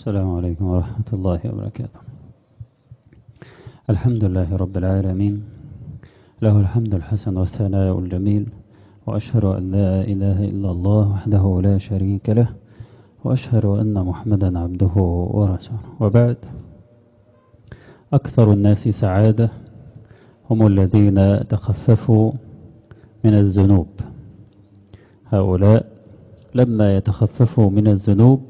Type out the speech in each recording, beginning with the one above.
السلام عليكم ورحمة الله وبركاته الحمد لله رب العالمين له الحمد الحسن والثناء الجميل وأشهد أن لا إله إلا الله وحده لا شريك له وأشهد أن محمدا عبده ورسوله وبعد أكثر الناس سعادة هم الذين تخففوا من الذنوب هؤلاء لما يتخففوا من الذنوب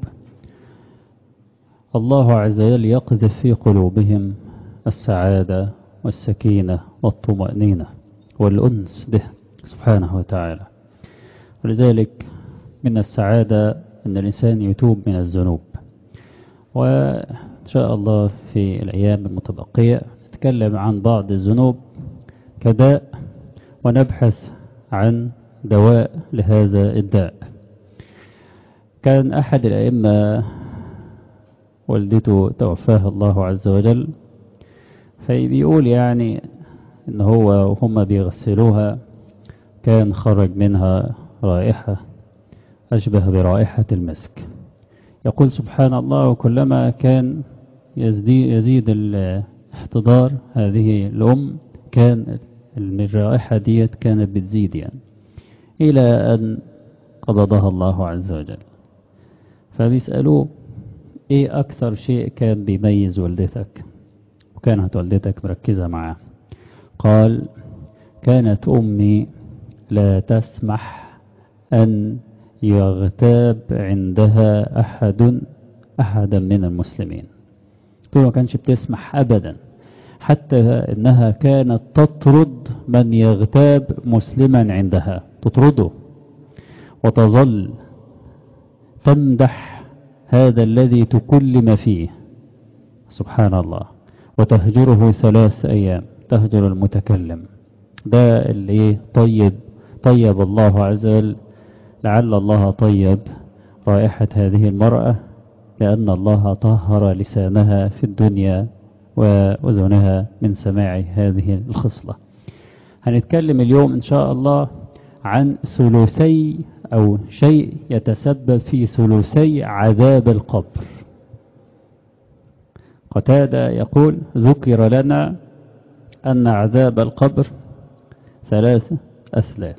الله عز وجل يقذف في قلوبهم السعادة والسكينة والطمأنينة والأنس به سبحانه وتعالى ولذلك من السعادة أن الإنسان يتوب من الذنوب وإن شاء الله في الأيام المتبقية نتكلم عن بعض الذنوب كداء ونبحث عن دواء لهذا الداء كان أحد الأئمة والدته توفاها الله عز وجل فبيقول يعني ان هو وهم بيغسلوها كان خرج منها رائحة أشبه برائحة المسك يقول سبحان الله وكلما كان يزيد الاحتضار هذه الأم كان الرائحة ديت كانت بتزيد يعني إلى أن قبضها الله عز وجل فبيسألوه ايه اكثر شيء كان بيميز والدتك وكانت والدتك مركزة معاه قال كانت امي لا تسمح ان يغتاب عندها احد احدا من المسلمين تقول ما كانش بتسمح ابدا حتى انها كانت تطرد من يغتاب مسلما عندها تطرده وتظل تمدح هذا الذي تكلم فيه سبحان الله وتهجره ثلاث أيام تهجر المتكلم ده اللي طيب طيب الله عز وجل لعل الله طيب رائحة هذه المرأة لأن الله طهر لسانها في الدنيا وأذنها من سماع هذه الخصلة هنتكلم اليوم إن شاء الله عن ثلثي أو شيء يتسبب في ثلثي عذاب القبر قتادة يقول ذكر لنا أن عذاب القبر ثلاث أثلاث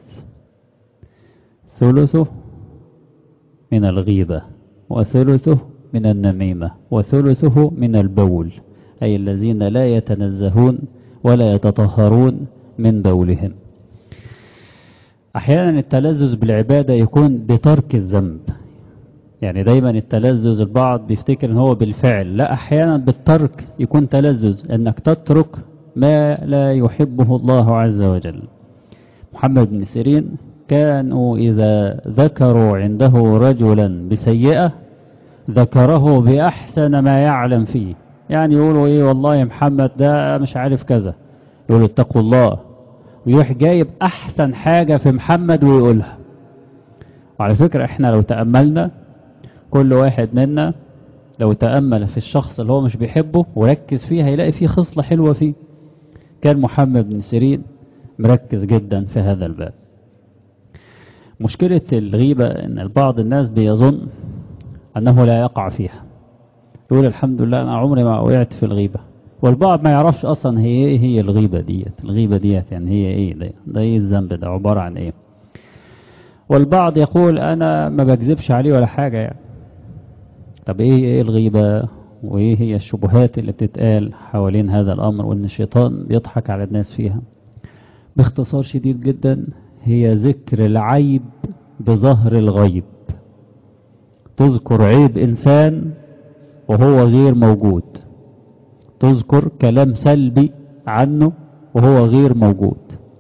ثلثه من الغيبة وثلثه من النميمة وثلثه من البول أي الذين لا يتنزهون ولا يتطهرون من بولهم احيانا التلذذ بالعبادة يكون بترك الذنب يعني دايما التلذذ البعض بيفتكر ان هو بالفعل لا احيانا بالترك يكون تلذذ انك تترك ما لا يحبه الله عز وجل محمد بن سيرين كانوا اذا ذكروا عنده رجلا بسيئة ذكره باحسن ما يعلم فيه يعني يقولوا ايه والله محمد ده مش عارف كذا يقولوا اتقوا الله ويروح جايب احسن حاجة في محمد ويقولها وعلى فكرة احنا لو تأملنا كل واحد منا لو تأمل في الشخص اللي هو مش بيحبه وركز فيه هيلاقي فيه خصلة حلوة فيه كان محمد بن سيرين مركز جدا في هذا الباب مشكلة الغيبة ان بعض الناس بيظن انه لا يقع فيها يقول الحمد لله انا عمري ما وقعت في الغيبة والبعض ما يعرفش اصلا هي ايه هي الغيبة ديت الغيبة ديت يعني هي ايه ده, ده ايه الذنب ده عبارة عن ايه والبعض يقول انا ما بكذبش عليه ولا حاجة يعني طب ايه ايه الغيبة وايه هي الشبهات اللي بتتقال حوالين هذا الامر وان الشيطان بيضحك على الناس فيها باختصار شديد جدا هي ذكر العيب بظهر الغيب تذكر عيب انسان وهو غير موجود تذكر كلام سلبي عنه وهو غير موجود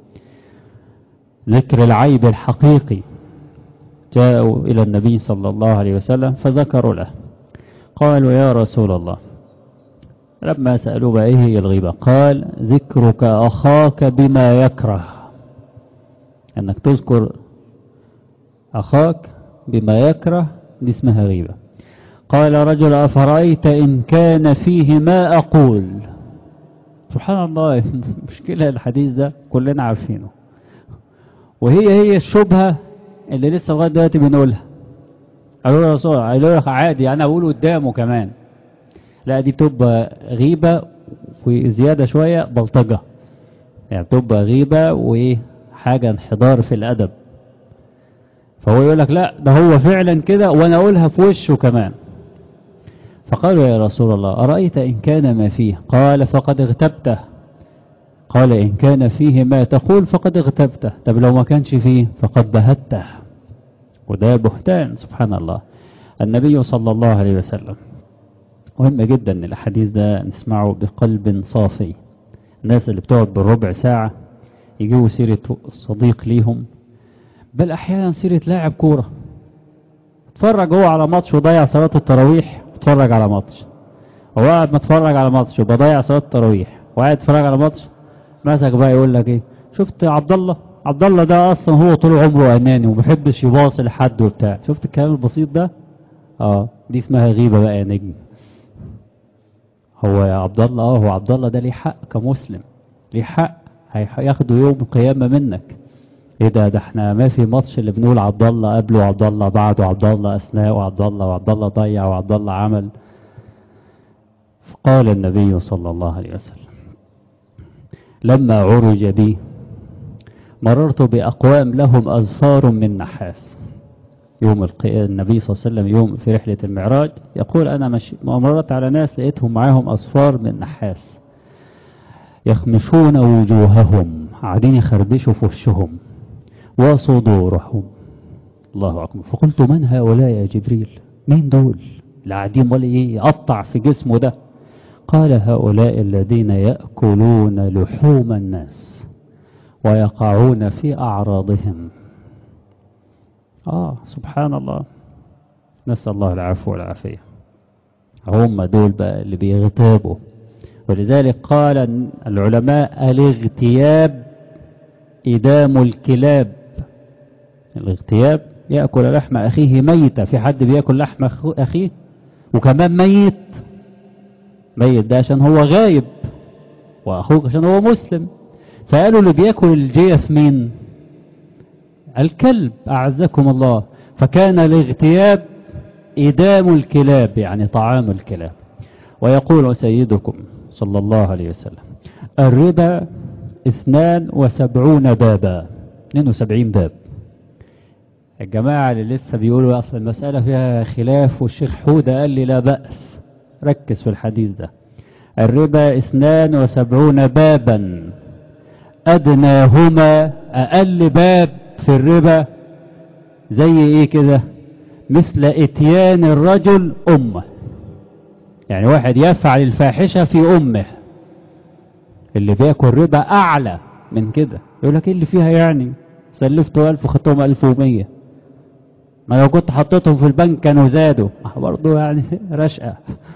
ذكر العيب الحقيقي جاءوا إلى النبي صلى الله عليه وسلم فذكروا له قالوا يا رسول الله لما سألوا بقى ايه هي الغيبة قال ذكرك أخاك بما يكره أنك تذكر أخاك بما يكره دي اسمها غيبة قال رجل أفرأيت إن كان فيه ما أقول سبحان الله مشكلة الحديث ده كلنا عارفينه وهي هي الشبهة اللي لسه لغاية دلوقتي بنقولها قالوا له يا رسول الله قالوا لك عادي أنا أقول قدامه كمان لا دي بتبقى غيبة وزيادة شوية بلطجة يعني بتبقى غيبة وحاجة انحدار في الأدب فهو يقول لك لا ده هو فعلا كده وانا اقولها في وشه كمان فقالوا يا رسول الله أرأيت إن كان ما فيه قال فقد اغتبته قال إن كان فيه ما تقول فقد اغتبته طب لو ما كانش فيه فقد بهته وده بهتان سبحان الله النبي صلى الله عليه وسلم مهم جدا الحديث ده نسمعه بقلب صافي الناس اللي بتقعد بالربع ساعة يجيبوا سيرة صديق ليهم بل أحيانا سيرة لاعب كورة اتفرج هو على ماتش وضيع صلاة التراويح اتفرج على ماتش هو قاعد متفرج على ماتش وبضيع صلاة التراويح وقاعد اتفرج على ماتش مسك بقى يقول لك ايه شفت عبد الله عبد الله ده اصلا هو طول عمره اناني وما بيحبش يباصي لحد وبتاع شفت الكلام البسيط ده اه دي اسمها غيبة بقى يا نجم هو يا عبد الله اه هو عبد الله ده ليه حق كمسلم ليه حق هياخده يوم القيامة منك ايه ده ده احنا ما في ماتش اللي بنقول عبد الله قبله وعبد الله بعده وعبد الله اثناء وعبد الله وعبد الله ضيع وعبد الله عمل قال النبي صلى الله عليه وسلم لما عرج بي مررت بأقوام لهم أظفار من نحاس يوم القي... النبي صلى الله عليه وسلم يوم في رحلة المعراج يقول أنا مش... مررت على ناس لقيتهم معاهم أظفار من نحاس يخمشون وجوههم قاعدين يخربشوا في وشهم وصدورهم الله أكبر فقلت من هؤلاء يا جبريل مين دول اللي قاعدين ولا يقطع في جسمه ده قال هؤلاء الذين يأكلون لحوم الناس ويقعون في أعراضهم آه سبحان الله نسأل الله العفو والعافية هم دول بقى اللي بيغتابوا ولذلك قال العلماء الاغتياب إدام الكلاب الاغتياب يأكل لحم أخيه ميتة في حد بيأكل لحم أخيه وكمان ميت ميت ده عشان هو غايب وأخوك عشان هو مسلم فقالوا اللي بيأكل الجيف مين الكلب أعزكم الله فكان الاغتياب إدام الكلاب يعني طعام الكلاب ويقول سيدكم صلى الله عليه وسلم الربا اثنان وسبعون بابا 72 باب الجماعة اللي لسه بيقولوا أصل المسألة فيها خلاف والشيخ حودة قال لي لا بأس ركز في الحديث ده الربا اثنان وسبعون بابا أدناهما أقل باب في الربا زي ايه كده مثل اتيان الرجل أمه يعني واحد يفعل الفاحشة في أمه اللي بياكل ربا أعلى من كده يقول لك ايه اللي فيها يعني سلفته ألف وخدتهم ألف ومية ما لو كنت حطيتهم في البنك كانوا زادوا برضه يعني رشقة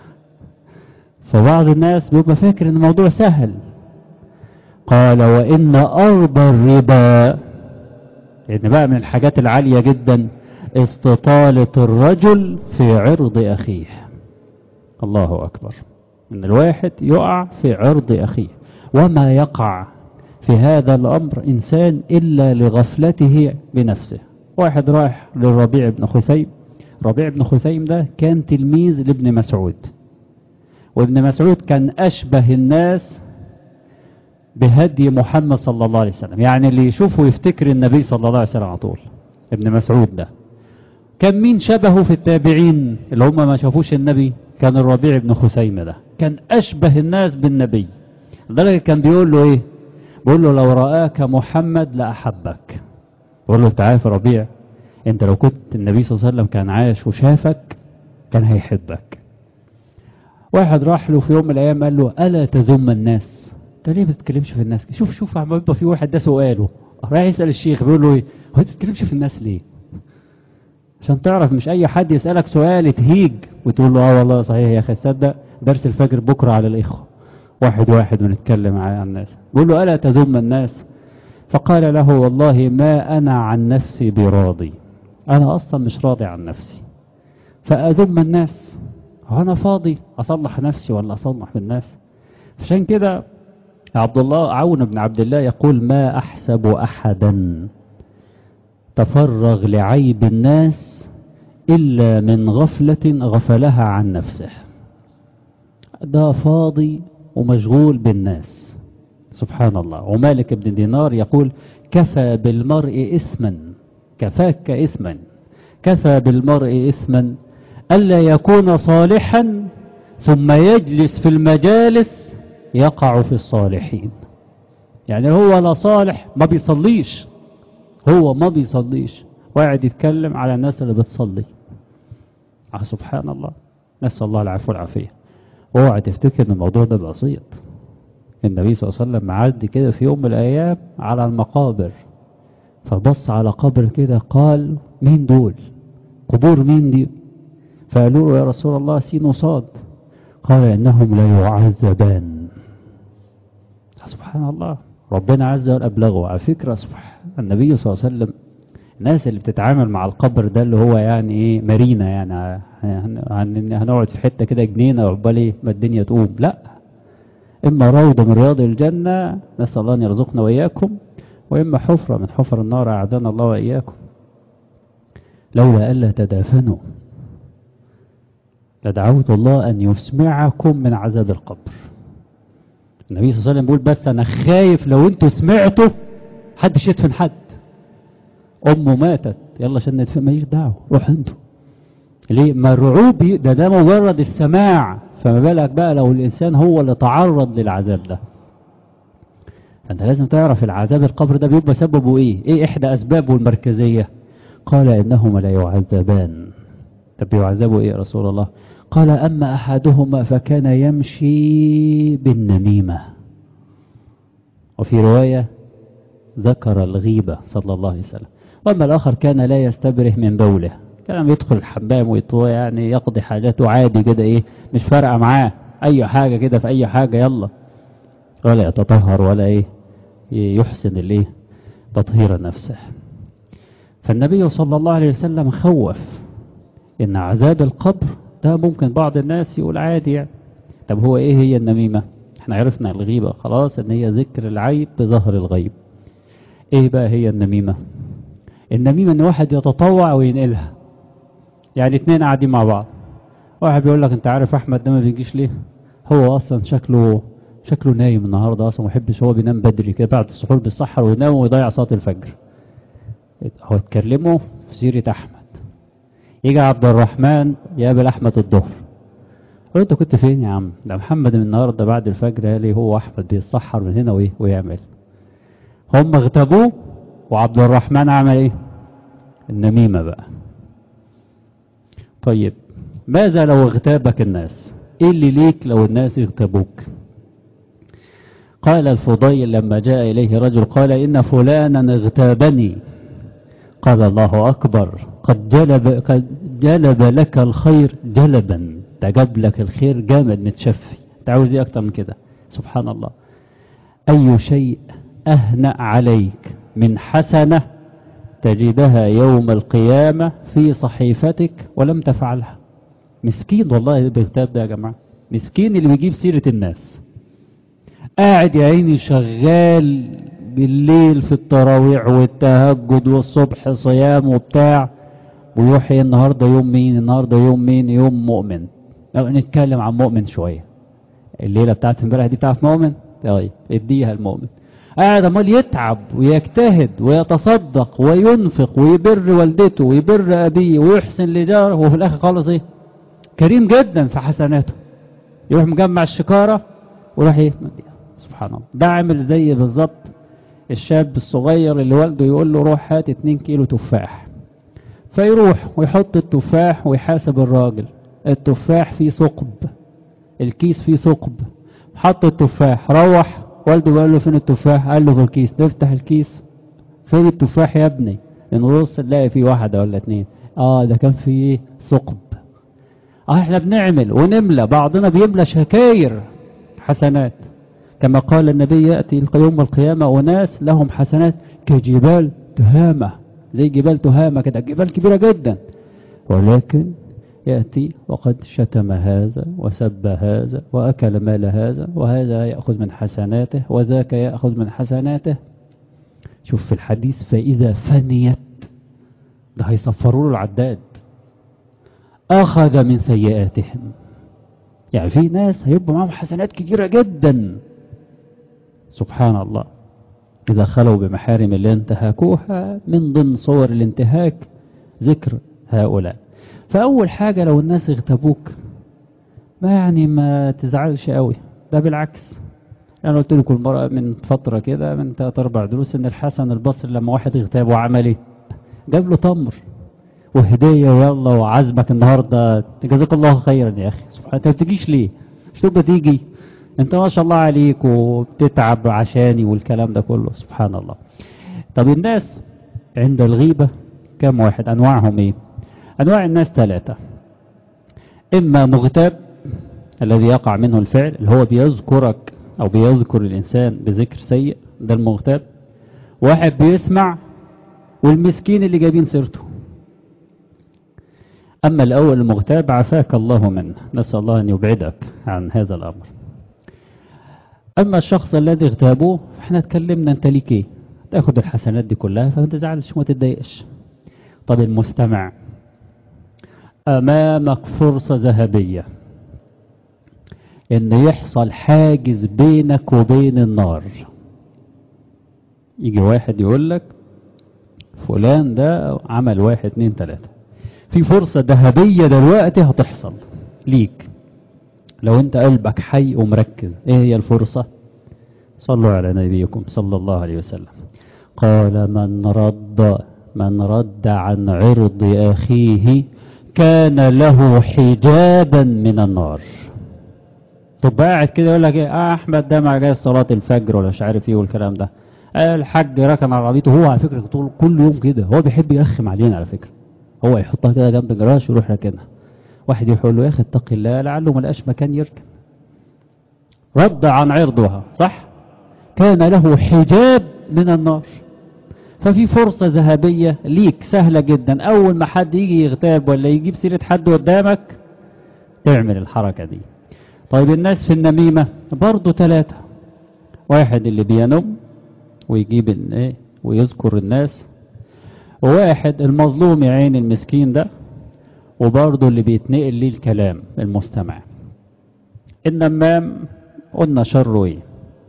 فبعض الناس بيبقى فاكر ان الموضوع سهل قال وإن أرض الربا لأن بقى من الحاجات العالية جدا استطالة الرجل في عرض أخيه الله أكبر ان الواحد يقع في عرض أخيه وما يقع في هذا الأمر إنسان إلا لغفلته بنفسه واحد رايح للربيع بن خثيم ربيع بن خثيم ده كان تلميذ لابن مسعود وابن مسعود كان أشبه الناس بهدي محمد صلى الله عليه وسلم يعني اللي يشوفه يفتكر النبي صلى الله عليه وسلم على طول ابن مسعود ده كان مين شبهه في التابعين اللي هم ما شافوش النبي كان الربيع بن خثيم ده كان أشبه الناس بالنبي لذلك كان بيقول له ايه بيقول له لو رآك محمد لأحبك بيقول له تعال يا ربيع انت لو كنت النبي صلى الله عليه وسلم كان عايش وشافك كان هيحبك واحد راح له في يوم من الايام قال له الا تذم الناس انت ليه ما بتتكلمش في الناس شوف شوف عم يبقى في واحد ده سؤاله راح يسال الشيخ بيقول له ايه هو انت بتتكلمش في الناس ليه عشان تعرف مش اي حد يسالك سؤال تهيج وتقول له اه والله صحيح يا اخي تصدق درس الفجر بكره على الاخوه واحد واحد ونتكلم عن الناس بيقول له الا تذم الناس فقال له والله ما انا عن نفسي براضي انا اصلا مش راضي عن نفسي فاذم الناس انا فاضي اصلح نفسي ولا اصلح بالناس عشان كده عبد الله عون بن عبد الله يقول ما احسب احدا تفرغ لعيب الناس الا من غفلة غفلها عن نفسه ده فاضي ومشغول بالناس سبحان الله ومالك بن دينار يقول كفى بالمرء اسما كفاك اسما كفى بالمرء اسما ألا يكون صالحا ثم يجلس في المجالس يقع في الصالحين يعني هو لا صالح ما بيصليش هو ما بيصليش وقاعد يتكلم على الناس اللي بتصلي آه سبحان الله نسأل الله العفو والعافية اوعى تفتكر ان الموضوع ده بسيط النبي صلى الله عليه وسلم معدي كده في يوم من الايام على المقابر فبص على قبر كده قال مين دول قبور مين دي فقالوا له يا رسول الله سين وصاد قال انهم لا يعذبان سبحان الله ربنا عز وجل ابلغه على فكره سبحان النبي صلى الله عليه وسلم الناس اللي بتتعامل مع القبر ده اللي هو يعني ايه مارينا يعني هنقعد في حته كده جنينه وعقبال ايه ما الدنيا تقوم لا اما روضه من رياض الجنه نسال الله ان يرزقنا واياكم واما حفره من حفر النار اعدنا الله واياكم لولا الا تدافنوا لدعوت الله ان يسمعكم من عذاب القبر النبي صلى الله عليه وسلم بيقول بس انا خايف لو انتوا سمعتوا حدش يدفن حد امه ماتت يلا عشان ندفن ماليش دعوه روح انتوا ليه ما الرعوب ده ده مجرد السماع فما بالك بقى لو الانسان هو اللي تعرض للعذاب ده فانت لازم تعرف العذاب القبر ده بيبقى سببه ايه ايه احدى اسبابه المركزيه قال انهما لا يعذبان طب يعذبوا ايه يا رسول الله قال اما احدهما فكان يمشي بالنميمه وفي روايه ذكر الغيبه صلى الله عليه وسلم واما الاخر كان لا يستبره من بوله كان يدخل الحمام ويطوى يعني يقضي حاجاته عادي كده ايه مش فارقه معاه اي حاجه كده في اي حاجه يلا ولا يتطهر ولا ايه يحسن الايه تطهير نفسه فالنبي صلى الله عليه وسلم خوف ان عذاب القبر ده ممكن بعض الناس يقول عادي يعني طب هو ايه هي النميمه احنا عرفنا الغيبه خلاص ان هي ذكر العيب بظهر الغيب ايه بقى هي النميمه النميمه ان واحد يتطوع وينقلها يعني اتنين قاعدين مع بعض واحد بيقول لك انت عارف احمد ده ما بيجيش ليه هو اصلا شكله شكله نايم النهارده اصلا ما يحبش هو بينام بدري كده بعد السحور بيتسحر وينام ويضيع صلاه الفجر هو اتكلموا في سيره احمد يجي عبد الرحمن يقابل احمد الظهر قال انت كنت فين يا عم ده محمد من النهارده بعد الفجر قال لي هو احمد بيتسحر من هنا وايه ويعمل هم اغتابوه وعبد الرحمن عمل ايه النميمه بقى طيب ماذا لو اغتابك الناس ايه اللي ليك لو الناس اغتابوك قال الفضيل لما جاء إليه رجل قال إن فلانا اغتابني قال الله أكبر قد جلب, قد جلب لك الخير جلبا تجاب لك الخير جامد متشفي تعوز ايه أكتر من كده سبحان الله أي شيء أهنأ عليك من حسنة تجدها يوم القيامة في صحيفتك ولم تفعلها مسكين والله الكتاب ده يا جماعة مسكين اللي بيجيب سيرة الناس قاعد يا عيني شغال بالليل في التراويح والتهجد والصبح صيام وبتاع ويروح ايه النهارده يوم مين النهارده يوم مين يوم مؤمن لو نتكلم عن مؤمن شويه الليله بتاعت امبارح دي بتاعت مؤمن طيب اديها المؤمن قاعد عمال يتعب ويجتهد ويتصدق وينفق ويبر والدته ويبر ابيه ويحسن لجاره وفي الاخر خالص ايه كريم جدا في حسناته يروح مجمع الشكاره ويروح ايه سبحان الله ده عامل زي بالظبط الشاب الصغير اللي والده يقول له روح هات 2 كيلو تفاح فيروح ويحط التفاح ويحاسب الراجل التفاح فيه ثقب الكيس فيه ثقب حط التفاح روح والده بيقول له فين التفاح قال له في الكيس نفتح الكيس فين التفاح يا ابني نبص نلاقي فيه واحده ولا اتنين اه ده كان فيه ثقب اه احنا بنعمل ونملى بعضنا بيملى شكاير حسنات كما قال النبي يأتي يوم القيامة أناس لهم حسنات كجبال تهامة زي جبال تهامة كده جبال كبيرة جدا ولكن يأتي وقد شتم هذا وسب هذا وأكل مال هذا وهذا يأخذ من حسناته وذاك يأخذ من حسناته شوف في الحديث فإذا فنيت ده هيصفروا له العداد أخذ من سيئاتهم يعني في ناس هيبقوا معاهم حسنات كتيرة جدا سبحان الله إذا خلوا بمحارم الله انتهكوها من ضمن صور الانتهاك ذكر هؤلاء فأول حاجة لو الناس اغتابوك ما يعني ما تزعلش قوي ده بالعكس أنا قلت لكم المرأة من فترة كده من ثلاث أربع دروس إن الحسن البصري لما واحد اغتابه عمل إيه؟ جاب له تمر وهدية ويلا وعزمك النهاردة جزاك الله خيرا يا أخي سبحان أنت ما بتجيش ليه؟ مش تبقى تيجي أنت ما شاء الله عليك وبتتعب عشاني والكلام ده كله سبحان الله طب الناس عند الغيبة كم واحد أنواعهم إيه؟ أنواع الناس ثلاثة إما مغتاب الذي يقع منه الفعل اللي هو بيذكرك أو بيذكر الإنسان بذكر سيء ده المغتاب واحد بيسمع والمسكين اللي جايبين سيرته أما الأول المغتاب عافاك الله منه نسأل الله أن يبعدك عن هذا الأمر أما الشخص الذي اغتابوه احنا اتكلمنا انت ليك ايه تاخد الحسنات دي كلها فما تزعلش وما تتضايقش طب المستمع أمامك فرصة ذهبية إن يحصل حاجز بينك وبين النار يجي واحد يقول لك فلان ده عمل واحد اتنين تلاتة في فرصة ذهبية دلوقتي هتحصل ليك لو انت قلبك حي ومركز ايه هي الفرصة صلوا على نبيكم صلى الله عليه وسلم قال من رد من رد عن عرض أخيه كان له حجابا من النار طب قاعد كده يقول لك ايه اه احمد ده ما جاي صلاه الفجر ولا مش عارف ايه والكلام ده آه الحاج ركن على عربيته هو على فكره طول كل يوم كده هو بيحب يرخم علينا على فكره هو يحطها كده جنب الجراج ويروح راكنها واحد يقول له يا اخي اتق الله لعله ما لقاش مكان يركن رد عن عرضها صح كان له حجاب من النار ففي فرصة ذهبية ليك سهلة جدا أول ما حد يجي يغتاب ولا يجيب سيرة حد قدامك تعمل الحركة دي طيب الناس في النميمة برضو ثلاثة واحد اللي بينم ويجيب ايه ويذكر الناس وواحد المظلوم يا عين المسكين ده وبرضه اللي بيتنقل ليه الكلام المستمع النمام قلنا شره ايه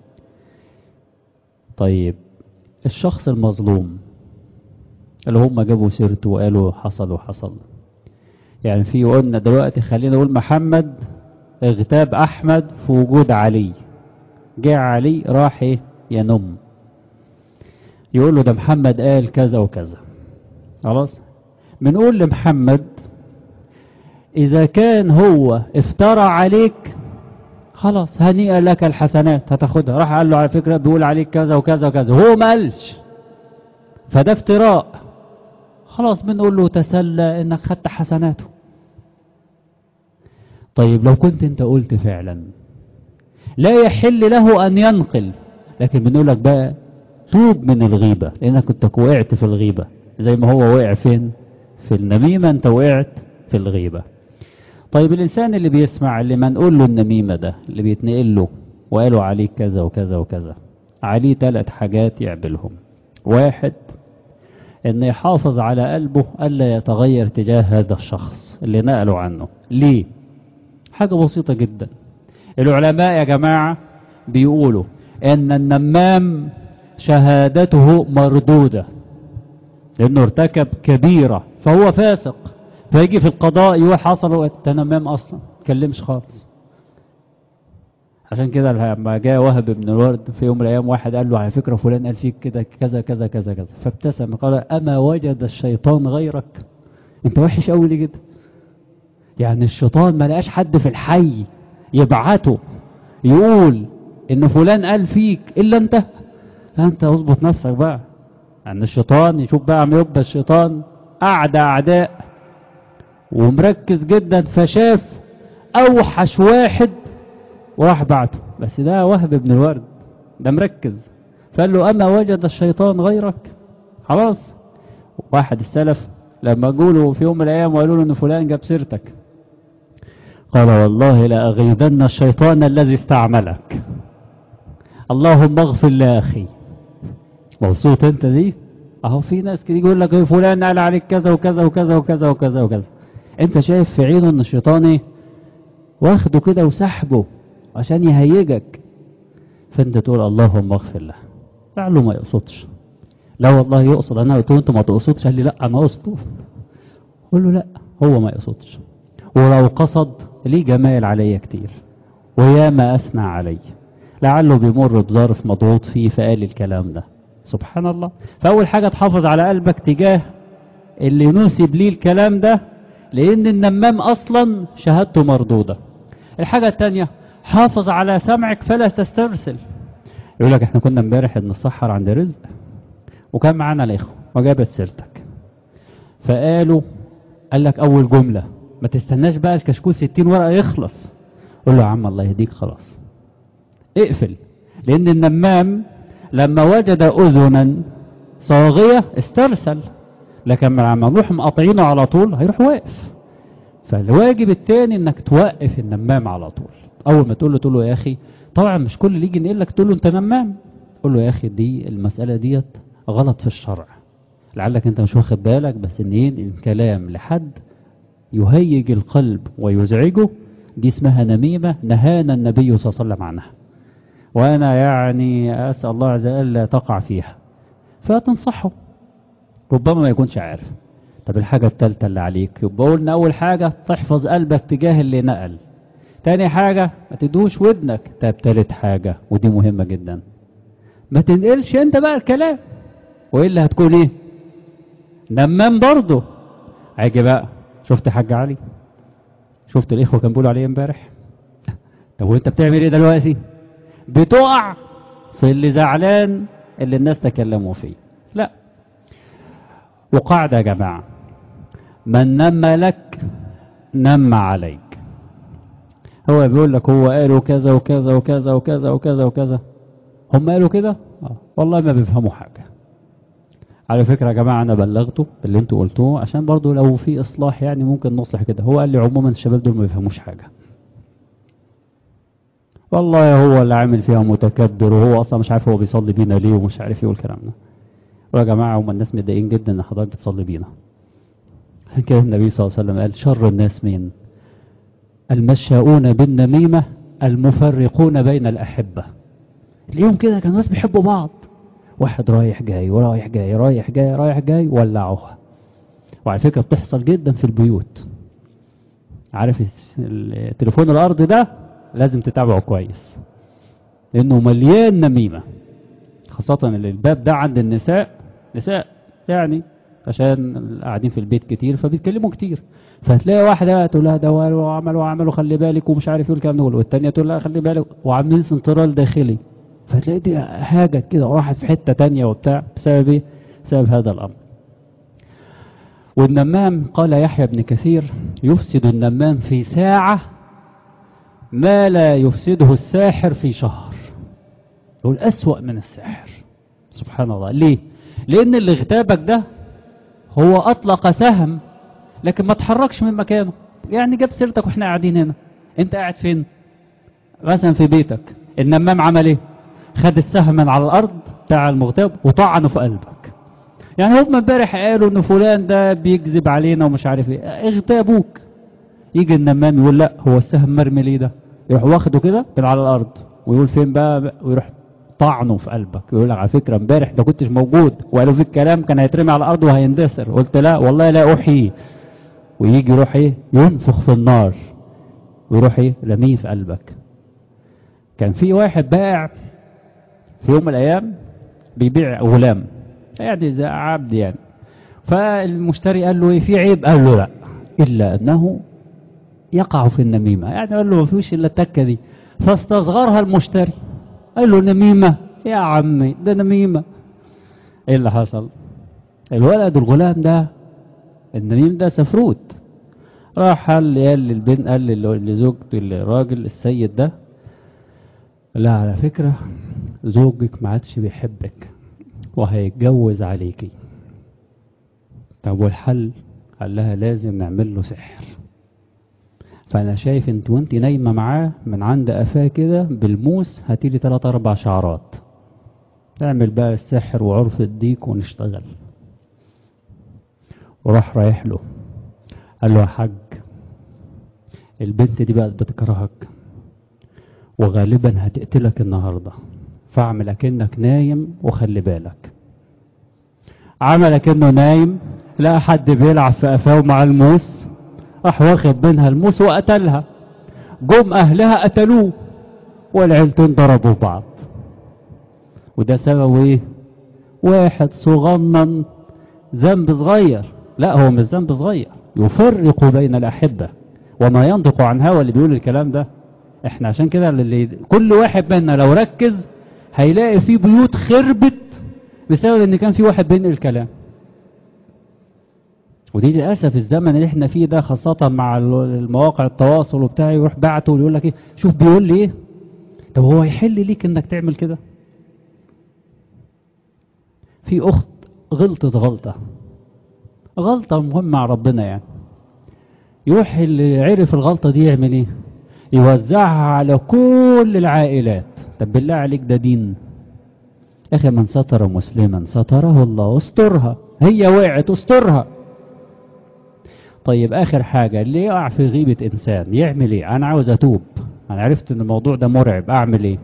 طيب الشخص المظلوم اللي هم جابوا سيرته وقالوا حصل وحصل يعني في قلنا دلوقتي خلينا نقول محمد اغتاب احمد في وجود علي جاء علي راح ايه ينم يقول له ده محمد قال كذا وكذا خلاص بنقول لمحمد اذا كان هو افترى عليك خلاص هنيئا لك الحسنات هتاخدها راح قال له على فكرة بيقول عليك كذا وكذا وكذا هو ما قالش فده افتراء خلاص بنقول له تسلى انك خدت حسناته طيب لو كنت انت قلت فعلا لا يحل له ان ينقل لكن بنقول لك بقى توب من الغيبة لانك كنت وقعت في الغيبة زي ما هو وقع فين في النميمة انت وقعت في الغيبة طيب الإنسان اللي بيسمع اللي ما نقول له النميمة ده اللي بيتنقل له وقالوا عليه كذا وكذا وكذا عليه ثلاث حاجات يعملهم واحد ان يحافظ على قلبه ألا يتغير تجاه هذا الشخص اللي نقلوا عنه ليه حاجة بسيطة جدا العلماء يا جماعة بيقولوا ان النمام شهادته مردودة لانه ارتكب كبيرة فهو فاسق فيجي في القضاء يقول حصل التنمام اصلا كلمش خالص عشان كده لما جاء وهب بن الورد في يوم من الايام واحد قال له على فكره فلان قال فيك كده كذا كذا كذا كذا فابتسم قال اما وجد الشيطان غيرك انت وحش قوي ليه كده يعني الشيطان ما لقاش حد في الحي يبعته يقول ان فلان قال فيك الا انت انت اظبط نفسك بقى يعني الشيطان يشوف بقى ما يبقى الشيطان اعدى اعداء ومركز جدا فشاف اوحش واحد وراح بعته بس ده وهب بن الورد ده مركز فقال له اما وجد الشيطان غيرك خلاص واحد السلف لما قولوا في يوم من الايام وقالوا له ان فلان جاب سيرتك قال والله لاغيظن الشيطان الذي استعملك اللهم اغفر لاخي مبسوط انت دي اهو في ناس كده يقول لك فلان قال عليك كذا وكذا وكذا وكذا وكذا وكذا انت شايف في عينه ان الشيطان ايه واخده كده وسحبه عشان يهيجك فانت تقول اللهم اغفر له لعله ما يقصدش لا والله يقصد انا قلت له انت ما تقصدش قال لي لا انا قصده قول له لا هو ما يقصدش ولو قصد ليه جمال عليا كتير وياما اثنى علي لعله بيمر بظرف مضغوط فيه فقال الكلام ده سبحان الله فاول حاجه تحافظ على قلبك تجاه اللي ينسب ليه الكلام ده لان النمام اصلا شهادته مردوده الحاجه الثانيه حافظ على سمعك فلا تسترسل يقول لك احنا كنا امبارح بنتسحر عند رزق وكان معانا الاخوه وجابت سيرتك فقالوا قال لك اول جمله ما تستناش بقى الكشكول 60 ورقه يخلص قول له يا عم الله يهديك خلاص اقفل لان النمام لما وجد اذنا صاغيه استرسل لكن لما نروح مقاطعينه على طول هيروح واقف فالواجب الثاني انك توقف النمام على طول اول ما تقول له تقول له يا اخي طبعا مش كل اللي يجي ينقل لك تقول له انت نمام قول له يا اخي دي المساله ديت غلط في الشرع لعلك انت مش واخد بالك بس ان ايه الكلام لحد يهيج القلب ويزعجه دي اسمها نميمه نهانا النبي صلى الله عليه وسلم عنها وانا يعني اسال الله عز وجل لا تقع فيها فتنصحه ربما ما يكونش عارف طب الحاجة التالتة اللي عليك يبقى قلنا أول حاجة تحفظ قلبك تجاه اللي نقل تاني حاجة ما تدوش ودنك طب تالت حاجة ودي مهمة جدا ما تنقلش انت بقى الكلام وإلا هتكون ايه نمام برضه هاجي بقى شفت حاج علي شفت الإخوة كان بيقولوا عليه امبارح طب وانت بتعمل ايه دلوقتي بتقع في اللي زعلان اللي الناس تكلموا فيه لا وقاعدة يا جماعة من نم لك نم عليك هو بيقول لك هو قالوا كذا وكذا وكذا وكذا وكذا وكذا هم قالوا كده آه. والله ما بيفهموا حاجة على فكرة يا جماعة أنا بلغته اللي انتوا قلتوه عشان برضو لو في إصلاح يعني ممكن نصلح كده هو قال لي عموما الشباب دول ما بيفهموش حاجة والله هو اللي عامل فيها متكبر وهو أصلا مش عارف هو بيصلي بينا ليه ومش عارف ايه والكلام ده ويا جماعة هم الناس متضايقين جدا ان حضرتك بتصلي بينا عشان كده النبي صلى الله عليه وسلم قال شر الناس مين المشاؤون بالنميمة المفرقون بين الأحبة اليوم كده كان الناس بيحبوا بعض واحد رايح جاي ورايح جاي رايح جاي رايح جاي ولعوها وعلى فكرة بتحصل جدا في البيوت عارف التليفون الأرض ده لازم تتابعه كويس لأنه مليان نميمة خاصة الباب ده عند النساء نساء يعني عشان قاعدين في البيت كتير فبيتكلموا كتير فتلاقي واحدة تقول لها ده وعملوا وعملوا خلي بالك ومش عارف ايه الكلام ده والتانية تقول لها خلي بالك وعاملين سنترال داخلي فتلاقي دي هاجت كده وراحت في حتة تانية وبتاع بسبب ايه؟ بسبب هذا الأمر والنمام قال يحيى بن كثير يفسد النمام في ساعة ما لا يفسده الساحر في شهر يقول أسوأ من الساحر سبحان الله ليه لأن اللي اغتابك ده هو أطلق سهم لكن ما تحركش من مكانه يعني جاب سيرتك واحنا قاعدين هنا انت قاعد فين مثلا في بيتك النمام عمل ايه خد السهم من على الارض بتاع المغتاب وطعنه في قلبك يعني هم امبارح قالوا ان فلان ده بيكذب علينا ومش عارف ايه اغتابوك يجي النمام يقول لا هو السهم مرمي ليه ده يروح واخده كده من على الارض ويقول فين بقى ويروح طعنه في قلبك يقول لك على فكره امبارح ده كنتش موجود وقالوا فيك كلام كان هيترمي على الارض وهيندثر قلت لا والله لا احيي ويجي يروح ايه ينفخ في النار ويروح ايه رميه في قلبك كان في واحد بائع في يوم من الايام بيبيع غلام يعني زي عبد يعني فالمشتري قال له ايه في عيب قال له لا الا انه يقع في النميمه يعني قال له ما فيش الا التكه دي فاستصغرها المشتري قال له نميمه يا عمي ده نميمه ايه اللي حصل الولد الغلام ده النميم ده سفروت راح قال قال للبنت قال لزوجته الراجل السيد ده لا على فكرة زوجك ما عادش بيحبك وهيتجوز عليكي طب والحل قال لها لازم نعمل له سحر فانا شايف انت وانت نايمه معاه من عند قفاه كده بالموس هاتيلي ثلاث اربع شعرات تعمل بقى السحر وعرف الديك ونشتغل وراح رايح له قال له يا حاج البنت دي بقت بتكرهك وغالبا هتقتلك النهارده فاعمل اكنك نايم وخلي بالك عمل اكنه نايم لقى حد بيلعب في قفاه مع الموس راح واخد منها الموس وقتلها جم اهلها قتلوه والعيلتين ضربوا بعض وده سبب ايه واحد صغنن ذنب صغير لا هو مش ذنب صغير يفرق بين الاحبه وما ينطق عن هوى اللي بيقول الكلام ده احنا عشان كده اللي كل واحد منا لو ركز هيلاقي في بيوت خربت بسبب ان كان في واحد بينقل الكلام ودي للاسف الزمن اللي احنا فيه ده خاصة مع المواقع التواصل وبتاع يروح بعته ويقول لك ايه شوف بيقول لي ايه طب هو يحل ليك انك تعمل كده في اخت غلطت غلطة غلطة مهمة مع ربنا يعني يروح اللي عرف الغلطة دي يعمل ايه يوزعها على كل العائلات طب بالله عليك ده دين اخي من ستر مسلما ستره الله استرها هي وقعت استرها طيب اخر حاجة اللي يقع في غيبة انسان يعمل ايه انا عاوز اتوب انا عرفت ان الموضوع ده مرعب اعمل ايه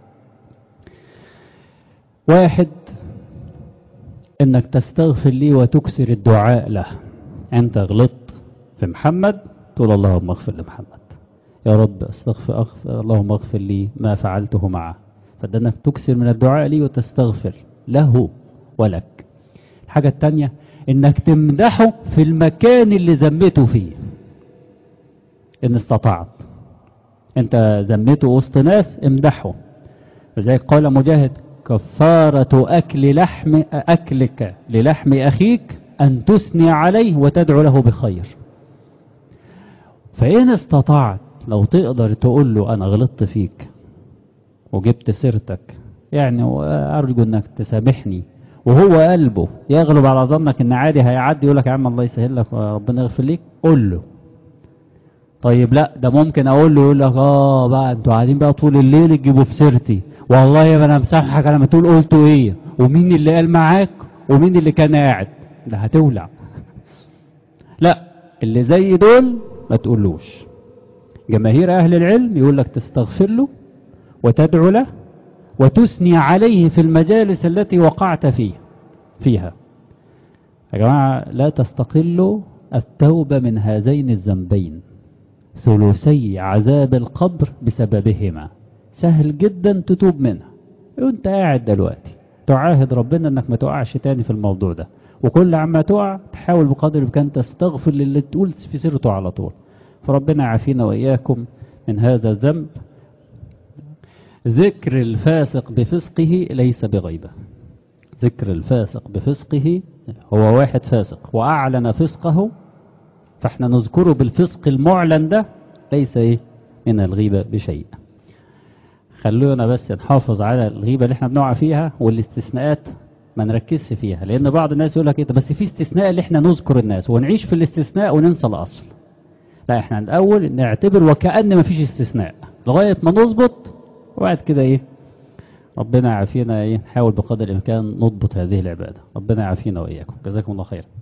واحد انك تستغفر لي وتكسر الدعاء له انت غلطت في محمد تقول اللهم اغفر لمحمد يا رب استغفر أغفر اللهم اغفر لي ما فعلته معه فده انك تكسر من الدعاء لي وتستغفر له ولك الحاجة التانية انك تمدحه في المكان اللي ذمته فيه ان استطعت انت ذمته وسط ناس امدحه لذلك قال مجاهد كفارة أكل لحم أكلك للحم أخيك أن تثني عليه وتدعو له بخير فإن استطعت لو تقدر تقول له أنا غلطت فيك وجبت سيرتك يعني أرجو أنك تسامحني وهو قلبه يغلب على ظنك ان عادي هيعدي يقول لك يا عم الله يسهل لك ربنا يغفر ليك قول له طيب لا ده ممكن اقول له يقول لك اه بقى انتوا قاعدين بقى طول الليل تجيبوا في سيرتي والله يا انا مسامحك لما تقول قلتوا ايه ومين اللي قال معاك ومين اللي كان قاعد ده هتولع لا اللي زي دول ما تقولوش جماهير اهل العلم يقول لك تستغفر له وتدعو له وتثني عليه في المجالس التي وقعت فيه فيها يا جماعة لا تستقلوا التوبة من هذين الذنبين ثلثي عذاب القبر بسببهما سهل جدا تتوب منها وانت قاعد دلوقتي تعاهد ربنا انك ما تقعش تاني في الموضوع ده وكل عما تقع تحاول بقدر الامكان تستغفر للي تقول في سيرته على طول فربنا يعافينا واياكم من هذا الذنب ذكر الفاسق بفسقه ليس بغيبة ذكر الفاسق بفسقه هو واحد فاسق وأعلن فسقه فاحنا نذكره بالفسق المعلن ده ليس ايه من الغيبة بشيء خلونا بس نحافظ على الغيبة اللي احنا بنقع فيها والاستثناءات ما نركزش فيها لان بعض الناس يقول لك ايه بس في استثناء اللي احنا نذكر الناس ونعيش في الاستثناء وننسى الاصل لا احنا الاول نعتبر وكأن ما فيش استثناء لغاية ما نظبط وبعد كده ايه ربنا يعافينا ايه نحاول بقدر الامكان نضبط هذه العبادة ربنا يعافينا واياكم جزاكم الله خير